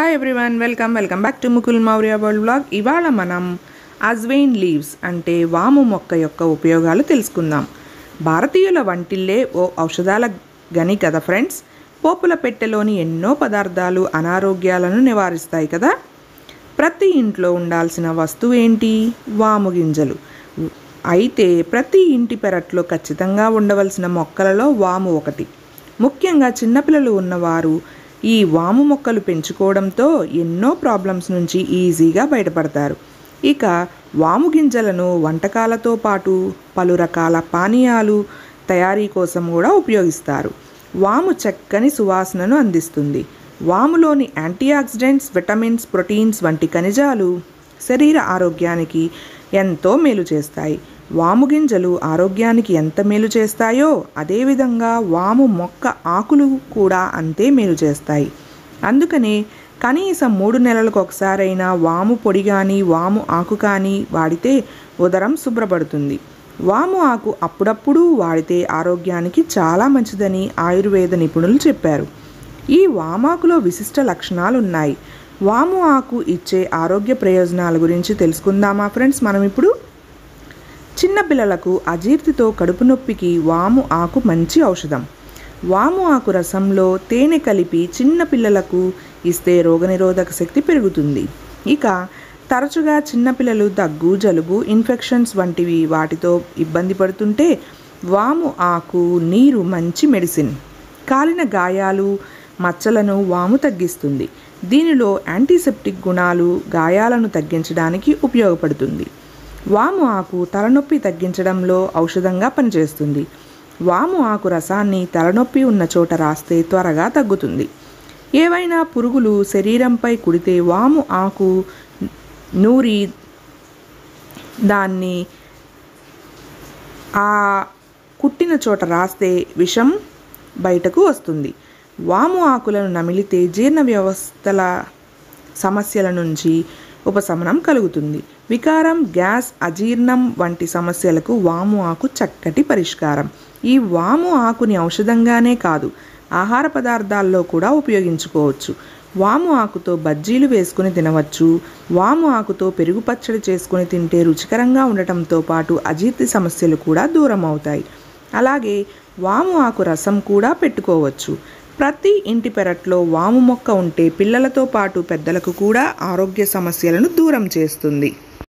hi everyone welcome welcome back to Mukul Maurya world blog ఇవాళ మనం ajwain leaves అంటే వాము మొక్క యొక్క ఉపయోగాలు తెలుసుకుందాం భారతీయుల వంటిల్లే ఓ ఔషధాల గని కదా ఫ్రెండ్స్ పోపుల పెట్టెలోని ఎన్నో పదార్థాలు అనారోగ్యాలను నివారిస్తాయి కదా ప్రతి ఇంట్లో ఉండాల్సిన వస్తువు ఏంటి వాము గింజలు అయితే ప్రతి ఇంటి పెరట్లో ఖచ్చితంగా ఉండవలసిన మొక్కలలో వాము ఒకటి ముఖ్యంగా చిన్నపిల్లలు ఉన్నవారు ఈ వాము మొక్కలు పెంచుకోవడంతో ఎన్నో ప్రాబ్లమ్స్ నుంచి ఈజీగా బయటపడతారు ఇక వాము గింజలను వంటకాలతో పాటు పలు రకాల పానీయాలు తయారీ కోసం కూడా ఉపయోగిస్తారు వాము చక్కని సువాసనను అందిస్తుంది వాములోని యాంటీఆక్సిడెంట్స్ విటమిన్స్ ప్రోటీన్స్ వంటి ఖనిజాలు శరీర ఆరోగ్యానికి ఎంతో మేలు చేస్తాయి వాము గింజలు ఆరోగ్యానికి ఎంత మేలు చేస్తాయో అదేవిధంగా వాము మొక్క ఆకులు కూడా అంతే మేలు చేస్తాయి అందుకనే కనీసం మూడు నెలలకు ఒకసారైనా వాము పొడి కానీ వాము ఆకు కానీ వాడితే ఉదరం శుభ్రపడుతుంది వాము ఆకు అప్పుడప్పుడు వాడితే ఆరోగ్యానికి చాలా మంచిదని ఆయుర్వేద నిపుణులు చెప్పారు ఈ వామాకులో విశిష్ట లక్షణాలు ఉన్నాయి వాము ఆకు ఇచ్చే ఆరోగ్య ప్రయోజనాల గురించి తెలుసుకుందామా ఫ్రెండ్స్ మనం ఇప్పుడు చిన్నపిల్లలకు అజీర్తితో కడుపు నొప్పికి వాము ఆకు మంచి ఔషధం వాము ఆకు రసంలో తేనె కలిపి చిన్న పిల్లలకు ఇస్తే రోగనిరోధక శక్తి పెరుగుతుంది ఇక తరచుగా చిన్నపిల్లలు దగ్గు జలుబు ఇన్ఫెక్షన్స్ వంటివి వాటితో ఇబ్బంది పడుతుంటే వాము ఆకు నీరు మంచి మెడిసిన్ కాలిన గాయాలు మచ్చలను వాము తగ్గిస్తుంది దీనిలో యాంటీసెప్టిక్ గుణాలు గాయాలను తగ్గించడానికి ఉపయోగపడుతుంది వాము ఆకు తలనొప్పి తగ్గించడంలో ఔషధంగా పనిచేస్తుంది వాము ఆకు రసాన్ని తలనొప్పి ఉన్న చోట రాస్తే త్వరగా తగ్గుతుంది ఏవైనా పురుగులు శరీరంపై కుడితే వాము ఆకు నూరి దాన్ని ఆ కుట్టిన చోట రాస్తే విషం బయటకు వస్తుంది వాము ఆకులను నమిలితే జీర్ణ వ్యవస్థల సమస్యల నుంచి ఉపశమనం కలుగుతుంది వికారం గ్యాస్ అజీర్ణం వంటి సమస్యలకు వాము ఆకు చక్కటి పరిష్కారం ఈ వాము ఆకుని ఔషధంగానే కాదు ఆహార పదార్థాల్లో కూడా ఉపయోగించుకోవచ్చు వాము ఆకుతో బజ్జీలు వేసుకుని తినవచ్చు వాము ఆకుతో పెరుగు పచ్చడి చేసుకుని తింటే రుచికరంగా ఉండటంతో పాటు అజీర్తి సమస్యలు కూడా దూరం అవుతాయి అలాగే వాము ఆకు రసం కూడా పెట్టుకోవచ్చు ప్రతి ఇంటి పెరట్లో వాము మొక్క ఉంటే పిల్లలతో పాటు పెద్దలకు కూడా ఆరోగ్య సమస్యలను దూరం చేస్తుంది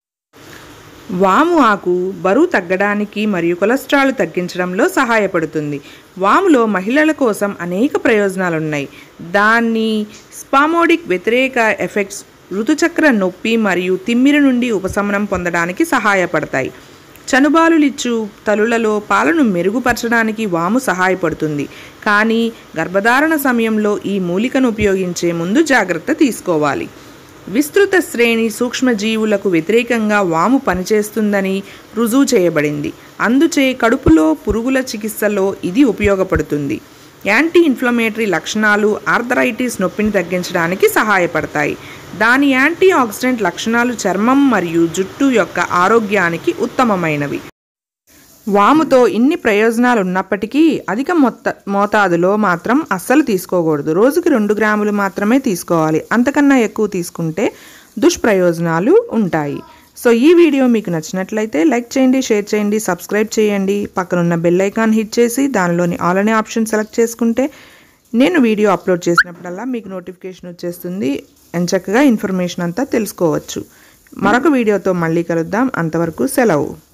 వాము ఆకు బరువు తగ్గడానికి మరియు కొలెస్ట్రాల్ తగ్గించడంలో సహాయపడుతుంది వాములో మహిళల కోసం అనేక ప్రయోజనాలు ఉన్నాయి దాన్ని స్పామోడిక్ వ్యతిరేక ఎఫెక్ట్స్ ఋతుచక్ర నొప్పి మరియు తిమ్మిరి నుండి ఉపశమనం పొందడానికి సహాయపడతాయి చనుబాలులిచ్చు తలులలో పాలను మెరుగుపరచడానికి వాము సహాయపడుతుంది కానీ గర్భధారణ సమయంలో ఈ మూలికను ఉపయోగించే ముందు జాగ్రత్త తీసుకోవాలి విస్తృత శ్రేణి సూక్ష్మజీవులకు వ్యతిరేకంగా వాము పనిచేస్తుందని రుజువు చేయబడింది అందుచే కడుపులో పురుగుల చికిత్సలో ఇది ఉపయోగపడుతుంది యాంటీ ఇన్ఫ్లమేటరీ లక్షణాలు ఆర్థరైటిస్ నొప్పిని తగ్గించడానికి సహాయపడతాయి దాని యాంటీ ఆక్సిడెంట్ లక్షణాలు చర్మం మరియు జుట్టు యొక్క ఆరోగ్యానికి ఉత్తమమైనవి వాముతో ఇన్ని ప్రయోజనాలు ఉన్నప్పటికీ అధిక మొత్త మోతాదులో మాత్రం అస్సలు తీసుకోకూడదు రోజుకి రెండు గ్రాములు మాత్రమే తీసుకోవాలి అంతకన్నా ఎక్కువ తీసుకుంటే దుష్ప్రయోజనాలు ఉంటాయి సో ఈ వీడియో మీకు నచ్చినట్లయితే లైక్ చేయండి షేర్ చేయండి సబ్స్క్రైబ్ చేయండి పక్కనున్న బెల్ ఐకాన్ హిట్ చేసి దానిలోని ఆల్ అనే ఆప్షన్ సెలెక్ట్ చేసుకుంటే నేను వీడియో అప్లోడ్ చేసినప్పుడల్లా మీకు నోటిఫికేషన్ వచ్చేస్తుంది ఎంచక్కగా ఇన్ఫర్మేషన్ అంతా తెలుసుకోవచ్చు మరొక వీడియోతో మళ్ళీ కలుద్దాం అంతవరకు సెలవు